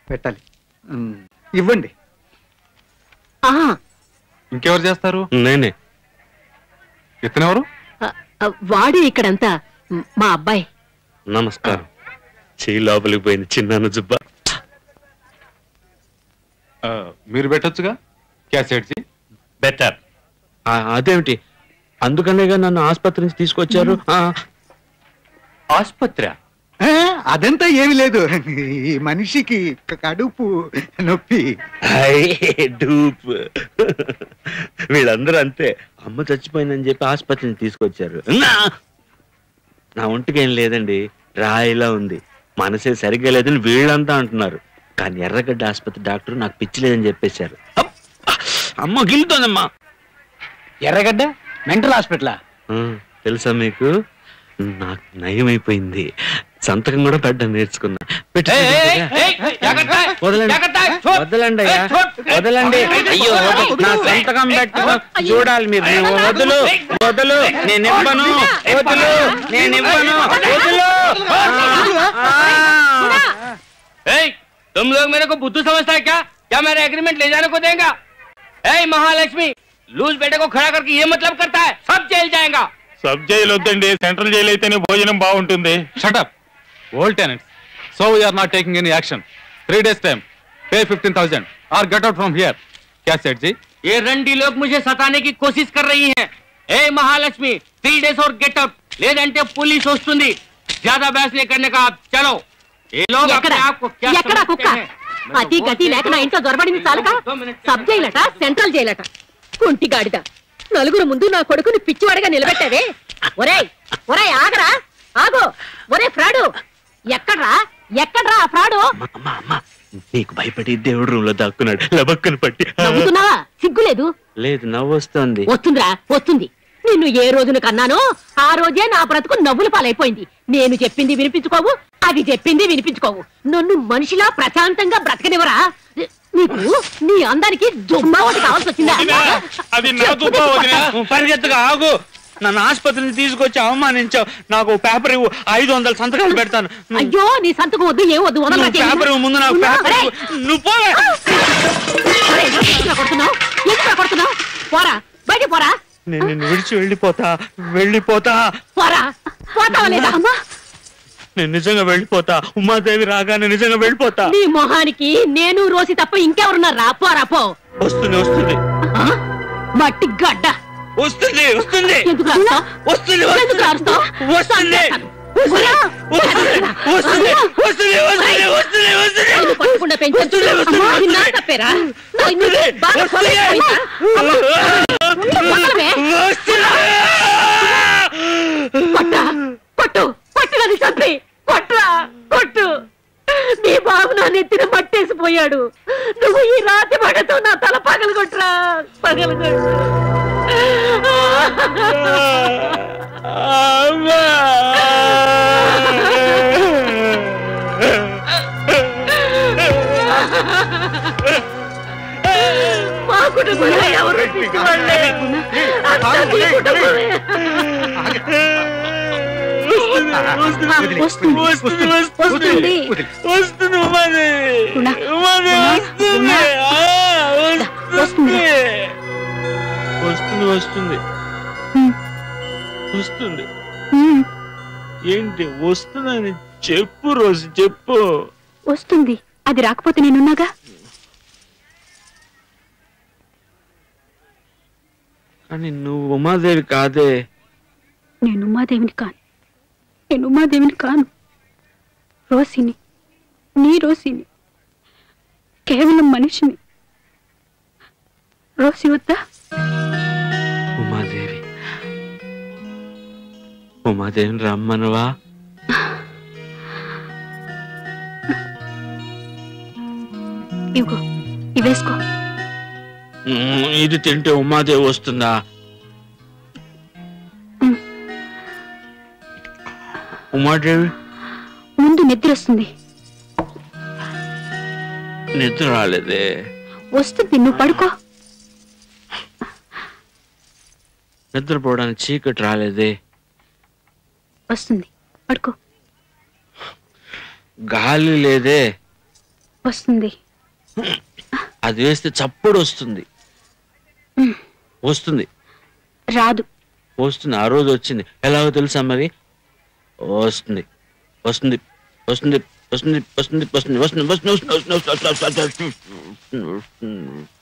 పెట్టాలి ఉమ్, ఇవ్వండి ఆ, ఇంకెవరు చేస్తారు నేనే ఇతనెవరు ఆ, ఆ, వాడే ఇక్కడంతా మ్, మా అబ్బాయి నమస్కారం చెయ్యి లోపలికి పోయింది చిన్న జుబ్బా ఆ, మీరు పెట్టొచ్చుగా క్యాసెట్ జీ బెటర్ అదేమిటి అందుకనేగా నన్ను ఆసుపత్రి నుంచి తీసుకొచ్చారు ఆ, ఆసుపత్రి ఆ, అదంతా ఏమి లేదు ఈ మనిషికి క- కడుపు నొప్పి హై, డూప్ వీళ్ళందరూ అంతే అమ్మ చచ్చిపోయిందని చెప్పి ఆసుపత్రి నుంచి తీసుకొచ్చారు నా! నా ఒంటికి ఏం లేదండి రాయిలా ఉంది మనసే సరిగ్గా లేదని వీళ్ళంతా అంటున్నారు కానీ ఎర్రగడ్డ ఆసుపత్రి డాక్టర్ నాకు పిచ్చి లేదని చెప్పేశారు అబ్బ! అమ్మ గిల్లుతోందమ్మా ఎర్రగడ్డ మెంటల్ హాస్పిటలా ఆ, తెలుసా మీకు నాకు నయం అయిపోయింది సంతకం కూడా పెట్టడం నేర్చుకున్నా పెట్టు, పెట్టు. వదలండి వదలండి అయ్యా వదలండి అయ్యో వద- నా సంతకం పెట్టను చూడాలి మీరు నేను వదులు వదులు నేను ఇవ్వను వదులు నేను ఇవ్వను వదులు ఆ! ए, तुम लोग मेरे को बुद्धू समझता है क्या क्या मेरा एग्रीमेंट ले जाने को देगा ए महालक्ष्मी लूज बेटे को खड़ा करके ये मतलब करता है सब जेल जाएगा సబ్ జైలు వద్దండి సెంట్రల్ జైలు అయితేనే భోజనం బాగుంటుంది shut up old tenants so we are not taking any action three days time pay fifteen thousand or get out from here क्या सेठ जी ये रंडी लोग मुझे सताने की कोशिश कर रही हैं ए महालक्ष्मी थ्री डेज और गेट आउट లేదంటే పోలీస్ వస్తుంది ज्यादा बहस नहीं करने का आप चलो ये लोग ఎక్కడ अपने आप को क्या ఎక్కడ समझते కుక్క हैं? मैं तो అతి గతి లేక నా ఇంట్లో దొరబడింది చాలక సబ్ జైలట సెంట్రల్ జైలట కుంటి గాడిద నలుగురు ముందు నా కొడుకుని పిచ్చివాడిగా నిలబెట్టావే ఒరేయ్ ఒరేయ్ ఆగరా ఆగు ఒరే ఫ్రాడు ఎక్కడ్రా ఎక్కడ్రా ఆ ఫ్రాడు అమ్మ, అమ్మ, అమ్మ, నీకు భయపడి దేవుడు రూమ్ లో దాక్కున్నాడు లబక్కను పట్టి నవ్వుతున్నావా సిగ్గులేదు లేదు నవ్వు వస్తుంది వస్తుందిరా వస్తుంది నిన్ను ఏ రోజున కన్నానో ఆ రోజే నా బ్రతుకు నవ్వుల పాలైపోయింది నేను చెప్పింది వినిపించుకోవు అది చెప్పింది వినిపించుకోవు నన్ను మనిషిలా ప్రశాంతంగా బ్రతకనివరా నీకు నీ అందరికి దుమ్మా ఒకటి కావాల్సి వచ్చిందా అది నా దుబ్బా వదినా? పరిగెత్తగా ఆగు నన్ను ఆసుపత్రికి తీసుకొచ్చి అవమానించావు నాకు ఓ పేపర్ ఇవ్వు ఐదు వందల సంతకాలు పెడతాను నువ్వు- అయ్యో నీ సంతకం వద్దు ఏం వద్దు వదలరా నువ్వు పేపర్ ఇవ్వు, ముందు నాకు ఉన్నా, పేపర్ ఒరేయ్, ఇవ్వు. నువ్వు పోవే ఒరేయ్, ఎందుకురా కొడుతున్నావ్? ఎందుకురా కొడుతున్నావ్? పోరా బయట పోరా నేను నిన్ను విడిచి వెళ్ళిపోతా వెళ్ళిపోతా పోరా పోతావా లేదా అమ్మా నేను నిజంగా వెళ్ళిపోతా ఉమాదేవి రాగానే నిజంగా వెళ్ళిపోతా నీ మొహానికి నేను రోసి తప్ప ఇంకెవరున్నారా పోరా పో వస్తుంది వస్తుంది ఆ? మట్టి గడ్డ వస్తుంది వస్తుంది ఎందుకు రాస్తావ్? వస్తుంది ఎందుకు వస్తుంది రాస్తావ్? వస్తుంది వస్తురా? వస్తుంది వస్తుంది వస్తుంది వస్తుంది వస్తుంది వస్తుంది నిన్ను పట్టుకుండా పెంచాను. వస్తుంది, వస్తుంది, అమ్మా, ఇది నా వస్తుంది. తప్పేరా? నా ఇల్లు బాగా వస్తుంది. కొలైపోయిందా? అమ్మా, వదలవే. కొట్టా, కొట్టు కొట్టు నన్ను చంపి కొట్టురా కొట్టు నీ బాబు నా నెత్తిన మట్టేసిపోయాడు నువ్వు ఈ రాతి పగతో నా తల పగలు కొట్టురా పగలు కొట్టు మా కుటుంబంలో ఎవరు పిచ్చివాళ్ళే. అంతా నీ కుటుంబమే. వస్తుంది వస్తుంది వస్తుంది వస్తుంది వస్తుంది ఉమాదేవి ఉన్నా. ఉమాదేవి ఉన్నా. వస్తుంది ఆ, వస్తుంది. వస్తుంది వస్తుంది ఉమ్. వస్తుంది ఉమ్, ఏంటి వస్తుందని చెప్పు రోజు చెప్పు వస్తుంది అది రాకపోతే నేనున్నాగా కానీ నువ్వు ఉమాదేవి కాదే నేను ఉమాదేవిని కాను నేను ఉమాదేవిని కాను రోసిని నీ రోసిని కేవలం మనిషిని రోసి వద్దా ఉమాదేవి ఉమాదేవిని రమ్మనవా ఇవిగో ఇవేసుకో ఉమ్, ఇది తింటే ఉమాదేవి వస్తుందా ఉమ్. ఉమాదేవి ముందు నిద్ర వస్తుంది నిద్ర రాలేదే వస్తుంది నువ్వు పడుకో నిద్రపోవడానికి చీకటి రాలేదే వస్తుంది పడుకో గాలి లేదే వస్తుంది అది వేస్తే చప్పుడు వస్తుంది వస్తుంది రాదు వస్తుంది ఆ రోజు వచ్చింది ఎలాగో తెలుసా మరి వస్తుంది వస్తుంది వస్తుంది వస్తుంది వస్తుంది వస్తుంది వస్తుంది వస్తుంది వస్తుంది వస్తుంది వస్తుంది వస్తుంది వస్తుంది వస్తుంది వస్తుంది